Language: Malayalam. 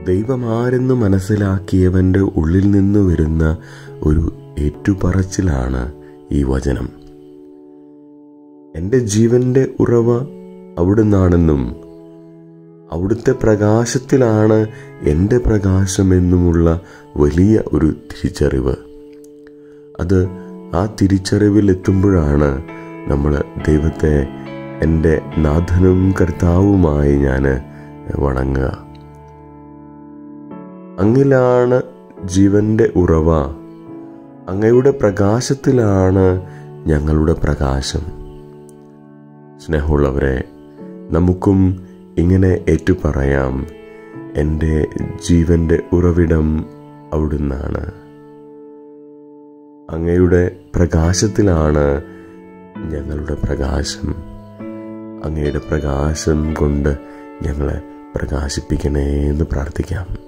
ദൈവമാരെന്ന് മനസ്സിലാക്കിയവൻ്റെ ഉള്ളിൽ നിന്ന് വരുന്ന ഒരു ഏറ്റുപറച്ചിലാണ് ഈ വചനം എൻ്റെ ജീവന്റെ ഉറവ അവിടുന്നാണെന്നും അവിടുത്തെ പ്രകാശത്തിലാണ് എൻ്റെ പ്രകാശമെന്നുമുള്ള വലിയ ഒരു തിരിച്ചറിവ് അത് ആ തിരിച്ചറിവിൽ എത്തുമ്പോഴാണ് നമ്മൾ ദൈവത്തെ എൻ്റെ നാഥനും കർത്താവുമായി ഞാൻ വണങ്ങുക അങ്ങിലാണ് ജീവന്റെ ഉറവ അങ്ങയുടെ പ്രകാശത്തിലാണ് ഞങ്ങളുടെ പ്രകാശം സ്നേഹമുള്ളവരെ നമുക്കും ഇങ്ങനെ ഏറ്റുപറയാം എൻ്റെ ജീവന്റെ ഉറവിടം അവിടുന്നാണ് അങ്ങയുടെ പ്രകാശത്തിലാണ് ഞങ്ങളുടെ പ്രകാശം അങ്ങയുടെ പ്രകാശം കൊണ്ട് ഞങ്ങളെ പ്രകാശിപ്പിക്കണേ എന്ന് പ്രാർത്ഥിക്കാം